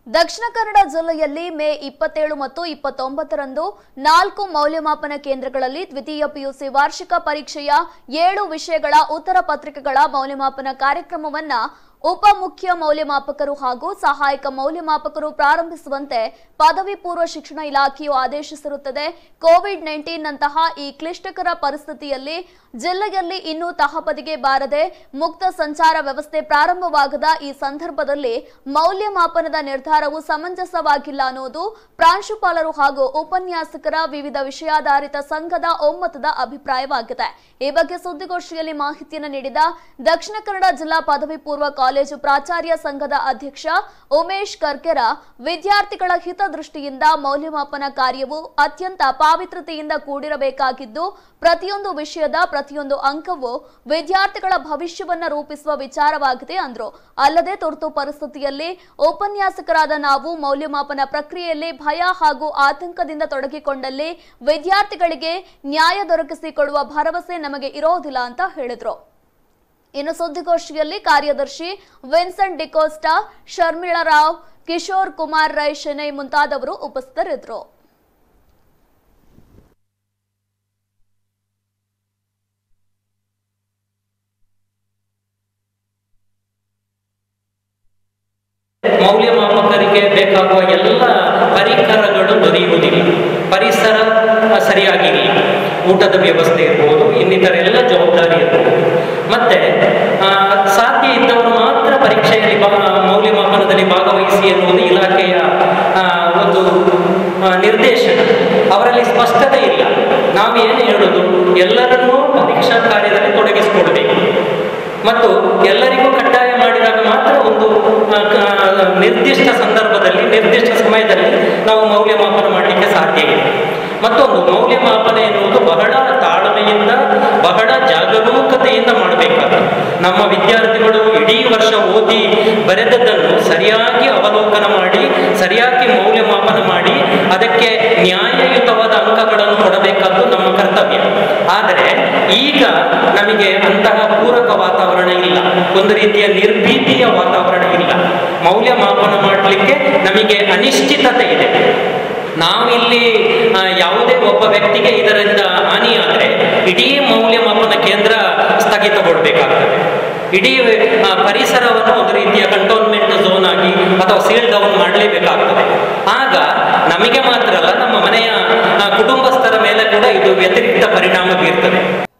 ದಕ್ಷಿಣ ಕನ್ನಡ ಜಿಲ್ಲೆಯಲ್ಲಿ ಮೇ ಇಪ್ಪತ್ತೇಳು ಮತ್ತು ಇಪ್ಪತ್ತೊಂಬತ್ತರಂದು ನಾಲ್ಕು ಮೌಲ್ಯಮಾಪನ ಕೇಂದ್ರಗಳಲ್ಲಿ ದ್ವಿತೀಯ ಪಿಯುಸಿ ವಾರ್ಷಿಕ ಪರೀಕ್ಷೆಯ ಏಳು ವಿಷಯಗಳ ಉತ್ತರ ಪತ್ರಿಕೆಗಳ ಮೌಲ್ಯಮಾಪನ ಕಾರ್ಯಕ್ರಮವನ್ನ ಉಪಮುಖ್ಯ ಮೌಲ್ಯಮಾಪಕರು ಹಾಗೂ ಸಹಾಯಕ ಮೌಲ್ಯಮಾಪಕರು ಪ್ರಾರಂಭಿಸುವಂತೆ ಪದವಿ ಪೂರ್ವ ಶಿಕ್ಷಣ ಇಲಾಖೆಯು ಆದೇಶಿಸಿರುತ್ತದೆ ಕೋವಿಡ್ ನೈನ್ಟೀನ್ ನಂತಹ ಈ ಕ್ಲಿಷ್ಟಕರ ಪರಿಸ್ಥಿತಿಯಲ್ಲಿ ಜಿಲ್ಲೆಯಲ್ಲಿ ಇನ್ನೂ ತಹಬದಿಗೆ ಬಾರದೆ ಮುಕ್ತ ಸಂಚಾರ ವ್ಯವಸ್ಥೆ ಪ್ರಾರಂಭವಾಗದ ಈ ಸಂದರ್ಭದಲ್ಲಿ ಮೌಲ್ಯಮಾಪನದ ನಿರ್ಧಾರವು ಸಮಂಜಸವಾಗಿಲ್ಲ ಅನ್ನೋದು ಪ್ರಾಂಶುಪಾಲರು ಹಾಗೂ ಉಪನ್ಯಾಸಕರ ವಿವಿಧ ವಿಷಯಾಧಾರಿತ ಸಂಘದ ಒಮ್ಮತದ ಅಭಿಪ್ರಾಯವಾಗಿದೆ ಈ ಬಗ್ಗೆ ಸುದ್ದಿಗೋಷ್ಠಿಯಲ್ಲಿ ಮಾಹಿತಿಯನ್ನು ನೀಡಿದ ದಕ್ಷಿಣ ಕನ್ನಡ ಜಿಲ್ಲಾ ಪದವಿ ಪೂರ್ವ ಕಾಲೇಜು ಪ್ರಾಚಾರ್ಯ ಸಂಘದ ಅಧ್ಯಕ್ಷ ಉಮೇಶ್ ಕರ್ಕೆರ ವಿದ್ಯಾರ್ಥಿಗಳ ಹಿತದೃಷ್ಟಿಯಿಂದ ಮೌಲ್ಯಮಾಪನ ಕಾರ್ಯವು ಅತ್ಯಂತ ಪಾವಿತ್ರತೆಯಿಂದ ಕೂಡಿರಬೇಕಾಗಿದ್ದು ಪ್ರತಿಯೊಂದು ವಿಷಯದ ಪ್ರತಿಯೊಂದು ಅಂಕವು ವಿದ್ಯಾರ್ಥಿಗಳ ಭವಿಷ್ಯವನ್ನ ರೂಪಿಸುವ ವಿಚಾರವಾಗಿದೆ ಅಂದ್ರು ಅಲ್ಲದೆ ತುರ್ತು ಪರಿಸ್ಥಿತಿಯಲ್ಲಿ ಉಪನ್ಯಾಸಕರಾದ ನಾವು ಮೌಲ್ಯಮಾಪನ ಪ್ರಕ್ರಿಯೆಯಲ್ಲಿ ಭಯ ಹಾಗೂ ಆತಂಕದಿಂದ ತೊಡಗಿಕೊಂಡಲ್ಲಿ ವಿದ್ಯಾರ್ಥಿಗಳಿಗೆ ನ್ಯಾಯ ದೊರಕಿಸಿಕೊಡುವ ಭರವಸೆ ನಮಗೆ ಇರೋದಿಲ್ಲ ಅಂತ ಹೇಳಿದ್ರು ಇನ್ನು ಸುದ್ದಿಗೋಷ್ಠಿಯಲ್ಲಿ ಕಾರ್ಯದರ್ಶಿ ವಿನ್ಸೆಂಟ್ ಡಿಕೋಸ್ಟಾ ಶರ್ಮಿಳಾ ರಾವ್ ಕಿಶೋರ್ ಕುಮಾರ್ ರೈ ಶೆನೈ ಮುಂತಾದವರು ಉಪಸ್ಥಿತರಿದ್ದರು ಮೌಲ್ಯಮಾಪಕರಿಗೆ ಬೇಕಾಗುವ ಎಲ್ಲ ಪರಿಕರಗಳು ದೊರೆಯುವುದಿಲ್ಲ ಪರಿಸರ ಸರಿಯಾಗಿಲ್ಲ ಊಟದ ವ್ಯವಸ್ಥೆ ಇರ್ಬೋದು ಇನ್ನಿತರ ಎಲ್ಲ ಜವಾಬ್ದಾರಿ ಇರ್ಬೋದು ಮತ್ತೆ ಆ, ಸಾಧ್ಯ ಇದ್ದವರು ಮಾತ್ರ ಪರೀಕ್ಷೆಯಲ್ಲಿ ಭಾ- ಮೌಲ್ಯಮಾಪನದಲ್ಲಿ ಭಾಗವಹಿಸಿ ಎನ್ನುವುದು ಇಲಾಖೆಯ ಆ, ಒಂದು ಆ, ನಿರ್ದೇಶನ ಅವರಲ್ಲಿ ಸ್ಪಷ್ಟತೆ ಇಲ್ಲ ನಾವೇನು ಹೇಳೋದು ಎಲ್ಲರನ್ನೂ ಪರೀಕ್ಷಾ ಕಾರ್ಯದಲ್ಲಿ ತೊಡಗಿಸಿಕೊಳ್ಬೇಕು ಮತ್ತು ಎಲ್ಲರಿಗೂ ಕಡ್ಡಾಯ ಮಾಡಿದಾಗ ಮಾತ್ರ ಒಂದು ಆ, ಕ- ನಿರ್ದಿಷ್ಟ ಸಂದರ್ಭದಲ್ಲಿ ನಿರ್ದಿಷ್ಟ ಸಮಯದಲ್ಲಿ ನಾವು ಮೌಲ್ಯಮಾಪನ ಮಾಡಲಿಕ್ಕೆ ಸಾಧ್ಯ ಇದೆ ಮತ್ತೊಂದು ಮೌಲ್ಯಮಾಪನ ಎನ್ನುವುದು ಬಹಳ ತಾಳ್ಮೆಯಿಂದ ಬಹಳ ಜಾಗರೂಕತೆಯಿಂದ ಮಾಡಬೇಕಾಗ್ತದೆ ನಮ್ಮ ವಿದ್ಯಾರ್ಥಿಗಳು ಇಡೀ ವರ್ಷ ಓದಿ ಬರೆದದ್ದನ್ನು ಸರಿಯಾಗಿ ಅವಲೋಕನ ಮಾಡಿ ಸರಿಯಾಗಿ ಮೌಲ್ಯಮಾಪನ ಮಾಡಿ ಅದಕ್ಕೆ ನ್ಯಾಯಯುತವಾದ ಅಂಕಗಳನ್ನು ಕೊಡಬೇಕಾದ್ದು ನಮ್ಮ ಕರ್ತವ್ಯ ಆದರೆ ಈಗ ನಮಗೆ ಅಂತಹ ಪೂರಕ ವಾತಾವರಣ ಇಲ್ಲ ಒಂದು ರೀತಿಯ ನಿರ್ಭೀತಿಯ ವಾತಾವರಣ ಇಲ್ಲ ಮೌಲ್ಯಮಾಪನ ಮಾಡಲಿಕ್ಕೆ ನಮಗೆ ಅನಿಶ್ಚಿತತೆ ಇದೆ ನಾವಿಲ್ಲಿ ಆ, ಯಾವುದೇ ಒಬ್ಬ ವ್ಯಕ್ತಿಗೆ ಇದರಿಂದ ಹಾನಿಯಾದರೆ ಇಡೀ ಮೌಲ್ಯಮಾಪನ ಕೇಂದ್ರ ಸ್ಥಗಿತಗೊಳ್ಬೇಕಾಗ್ತದೆ ಇಡೀ ಆ, ಪರಿಸರವನ್ನು ಒಂದು ರೀತಿಯ ಕಂಟೋನ್ಮೆಂಟ್ ಝೋನ್ ಆಗಿ ಅಥವಾ ಸೀಲ್ ಡೌನ್ ಮಾಡಲೇಬೇಕಾಗ್ತದೆ ಆಗ ನಮಗೆ ಮಾತ್ರ ಅಲ್ಲ ನಮ್ಮ ಮನೆಯ ಆ, ಕುಟುಂಬಸ್ಥರ ಮೇಲೆ ಕೂಡ ಇದು ವ್ಯತಿರಿಕ್ತ ಪರಿಣಾಮ ಬೀರ್ತದೆ